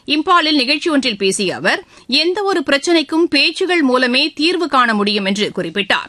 இம்பாலில் நிகழ்ச்சி ஒன்றில் பேசிய அவர் எந்தவொரு பிரச்சினைக்கும் பேச்சுகள் மூலமே தீர்வு காண முடியும் என்று குறிப்பிட்டார்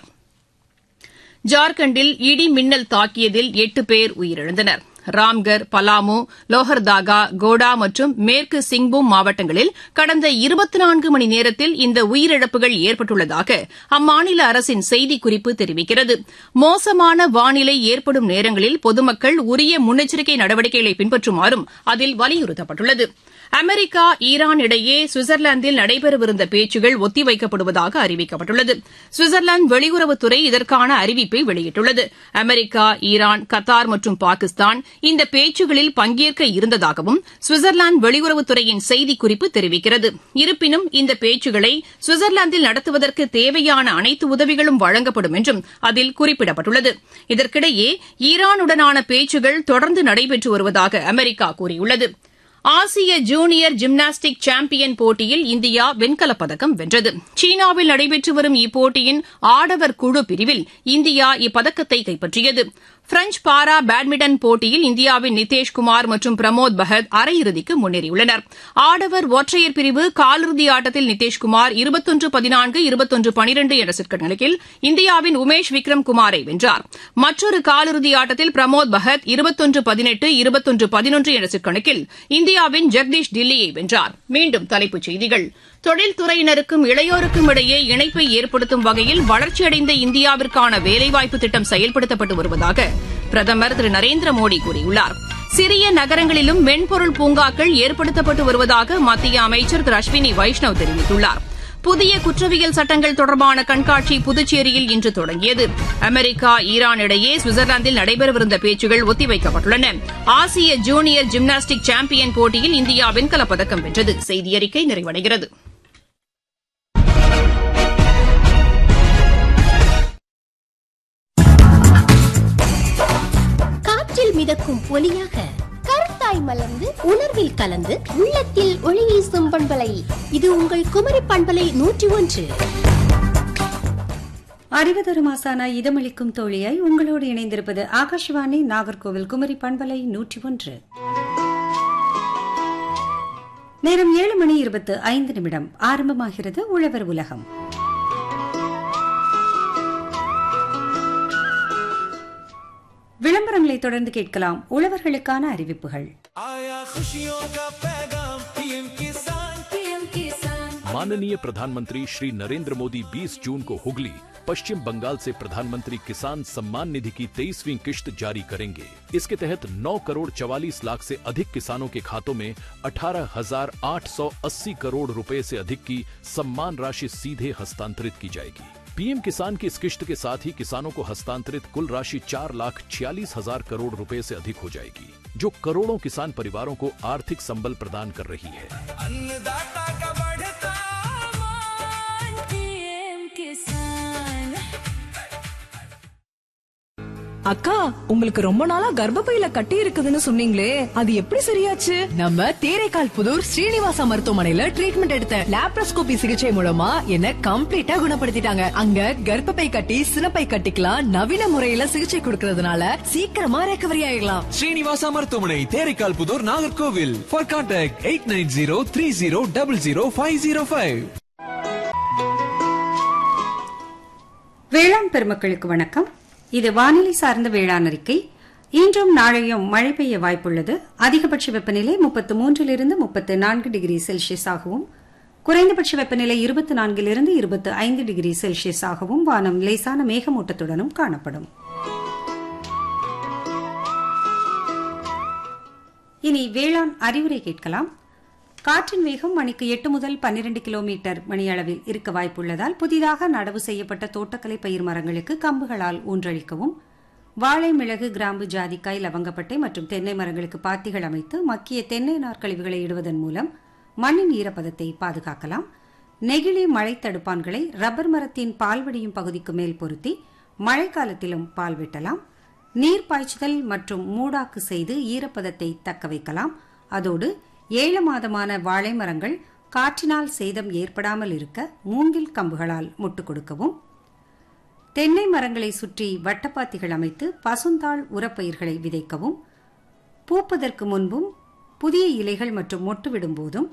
ஜார்க்கண்டில் இடி மின்னல் தாக்கியதில் எட்டு பேர் உயிரிழந்தனர் ராம்கர் பலாமு லோஹர்தாகா கோடா மற்றும் மேற்கு சிங்பூம் மாவட்டங்களில் கடந்த இருபத்தி நான்கு மணி நேரத்தில் இந்த உயிரிழப்புகள் ஏற்பட்டுள்ளதாக அம்மாநில அரசின் செய்திக்குறிப்பு தெரிவிக்கிறது மோசமான வானிலை ஏற்படும் நேரங்களில் பொதுமக்கள் உரிய முன்னெச்சரிக்கை நடவடிக்கைகளை பின்பற்றுமாறும் அதில் வலியுறுத்தப்பட்டுள்ளது அமெரிக்கா ஈரான் இடையே சுவிட்சர்லாந்தில் நடைபெறவிருந்த பேச்சுகள் ஒத்திவைக்கப்படுவதாக அறிவிக்கப்பட்டுள்ளது சுவிட்சர்லாந்து வெளியுறவுத்துறை இதற்கான அறிவிப்பை வெளியிட்டுள்ளது அமெரிக்கா ஈரான் கத்தார் மற்றும் பாகிஸ்தான் இந்த பேச்சுகளில் பங்கேற்க இருந்ததாகவும் சுவிட்சர்லாந்து வெளியுறவுத்துறையின் செய்திக்குறிப்பு தெரிவிக்கிறது இருப்பினும் இந்த பேச்சுகளை சுவிட்சர்லாந்தில் நடத்துவதற்கு தேவையான அனைத்து உதவிகளும் வழங்கப்படும் என்றும் அதில் குறிப்பிடப்பட்டுள்ளது இதற்கிடையே ஈரானுடனான பேச்சுகள் தொடர்ந்து நடைபெற்று வருவதாக அமெரிக்கா கூறியுள்ளது ஆசிய ஜூனியர் ஜிம்னாஸ்டிக் சாம்பியன் போட்டியில் இந்தியா வெண்கலப் பதக்கம் வென்றது சீனாவில் நடைபெற்று வரும் இப்போட்டியின் ஆடவர் குழு பிரிவில் இந்தியா இப்பதக்கத்தை கைப்பற்றியது பிரெஞ்ச் பாரா பேட்மிண்டன் போட்டியில் இந்தியாவின் நிதேஷ்குமார் மற்றும் பிரமோத் பகத் அரையிறுதிக்கு முன்னேறியுள்ளனர் ஆடவர் ஒற்றையர் பிரிவு காலிறுதி ஆட்டத்தில் நிதேஷ்குமார் இருபத்தொன்று பதினான்கு இருபத்தொன்று பனிரெண்டு என்ற செட் கணக்கில் இந்தியாவின் உமேஷ் விக்ரம் குமாரை வென்றார் மற்றொரு காலிறுதி ஆட்டத்தில் பிரமோத் பகத் இருபத்தொன்று பதினெட்டு இருபத்தொன்று பதினொன்று என்ற செட் கணக்கில் இந்தியாவின் ஜெகதீஷ் டில்லியை வென்றார் மீண்டும் தலைப்புச் செய்திகள் தொழில்துறையினருக்கும் இளையோருக்கும் இடையே இணைப்பை ஏற்படுத்தும் வகையில் வளர்ச்சியடைந்த இந்தியாவிற்கான வேலைவாய்ப்பு திட்டம் செயல்படுத்தப்பட்டு வருவதாக பிரதமர் திரு நரேந்திர மோடி கூறியுள்ளார் சிறிய நகரங்களிலும் மென்பொருள் பூங்காக்கள் ஏற்படுத்தப்பட்டு வருவதாக மத்திய அமைச்சர் திரு அஸ்வினி வைஷ்ணவ் தெரிவித்துள்ளார் புதிய குற்றவியல் சட்டங்கள் தொடர்பான கண்காட்சி புதுச்சேரியில் இன்று தொடங்கியது அமெரிக்கா ஈரான் இடையே சுவிட்சர்லாந்தில் நடைபெறவிருந்த பேச்சுகள் ஒத்திவைக்கப்பட்டுள்ளன ஆசிய ஜூனியர் ஜிம்னாஸ்டிக் சாம்பியன் போட்டியில் இந்தியா வெண்கலப் பதக்கம் வென்றது செய்தியறிக்கை நிறைவடைகிறது காற்றில் மிதக்கும் ஒலியாக கருத்தாய் மலர்ந்து உணர்வில் கலந்து உள்ளத்தில் ஒளி வீசும் பண்பலை இது உங்கள் குமரி பண்பலை நூற்றி ஒன்று அறிவதொரு மாசான இதமளிக்கும் தோழியாய் உங்களோடு இணைந்திருப்பது ஆகாஷவாணி நாகர்கோவில் குமரி பண்பலை நூற்றி ஒன்று நேரம் ஏழு மணி இருபத்து ஐந்து நிமிடம் ஆரம்பமாகிறது உழவர் உலகம் விளம்பரங்களை தொடர்ந்து கேட்கலாம் உழவர்களுக்கான அறிவிப்புகள் आया खुशियों का पैगाम पीएम किसान पीएम किसान माननीय प्रधानमंत्री श्री नरेंद्र मोदी 20 जून को हुगली पश्चिम बंगाल से प्रधानमंत्री किसान सम्मान निधि की तेईसवीं किश्त जारी करेंगे इसके तहत 9 करोड़ चवालीस लाख से अधिक किसानों के खातों में 18,880 करोड़ रुपए से अधिक की सम्मान राशि सीधे हस्तांतरित की जाएगी पीएम किसान की इस किश्त के साथ ही किसानों को हस्तांतरित कुल राशि चार लाख छियालीस हजार करोड़ रुपए से अधिक हो जाएगी जो करोड़ों किसान परिवारों को आर्थिक संबल प्रदान कर रही है अन्नदाता का बढ़ता मान पीएम किसान அக்கா உங்களுக்கு ரொம்ப நாளா கர்ப்பப்பையில கட்டி இருக்குதுன்னு சொன்னீங்களே அது எப்படி சரியாச்சு நம்ம தேரைக்கால் புதூர் ஸ்ரீனிவாசா மருத்துவமனையில ட்ரீட்மெண்ட் எடுத்த லாப்ரோஸ்கோபி சிகிச்சை மூலமா என்ன கம்ப்ளீட்டா குணப்படுத்திட்டாங்க அங்க கர்ப்பப்பை கட்டி சினப்பை கட்டிக்கலாம் நவீன முறையில சிகிச்சை கொடுக்கறதுனால சீக்கிரமா ரெக்கவரி ஆயிடலாம் ஸ்ரீனிவாசா மருத்துவமனை Theraikal Puthur Nagercoil for contact eight nine zero three zero double zero five zero five வேளாண் பெருமக்களுக்கு வணக்கம் இது வானிலை சார்ந்த வேளாண் அறிக்கை இன்றும் நாளையும் மழை பெய்ய வாய்ப்புள்ளது அதிகபட்ச வெப்பநிலை முப்பத்து மூன்றிலிருந்து முப்பத்து நான்கு டிகிரி செல்சியஸாகவும் குறைந்தபட்ச வெப்பநிலை இருபத்தி நான்கிலிருந்து இருபத்தி ஐந்து டிகிரி செல்சியஸாகவும் வானம் லேசான மேகமூட்டத்துடனும் காணப்படும் இனி வேளாண் அறிவுரை கேட்கலாம் காற்றின் வேகம் மணிக்கு எட்டு முதல் பன்னிரண்டு கிலோமீட்டர் மணியளவில் இருக்க வாய்ப்புள்ளதால் புதிதாக நடவு செய்யப்பட்ட தோட்டக்கலை பயிர் மரங்களுக்கு கம்புகளால் ஊன்றளிக்கவும் வாழை மிளகு கிராம்பு ஜாதிக்காய் லவங்கப்பட்டை மற்றும் தென்னை மரங்களுக்கு பாத்திகள் அமைத்து மக்கிய தென்னை நார்க்கழிவுகளை இடுவதன் மூலம் மண்ணின் ஈரப்பதத்தை பாதுகாக்கலாம் நெகிழி மழை தடுப்பான்களை ரப்பர் மரத்தின் பால்வடியும் பகுதிக்கு மேல் பொருத்தி மழைக்காலத்திலும் பால் வெட்டலாம் நீர் பாய்ச்சுதல் மற்றும் மூடாக்கு செய்து ஈரப்பதத்தை தக்க வைக்கலாம் அதோடு ஏழு மாதமான வாழை மரங்கள் காற்றினால் சேதம் ஏற்படாமல் இருக்க மூங்கில் கம்புகளால் முட்டு கொடுக்கவும் தென்னை மரங்களை சுற்றி வட்டப்பாத்திகள் அமைத்து பசுந்தாள் உரப்பயிர்களை விதைக்கவும் பூப்பதற்கு முன்பும் புதிய இலைகள் மற்றும் மொட்டு விடும் போதும்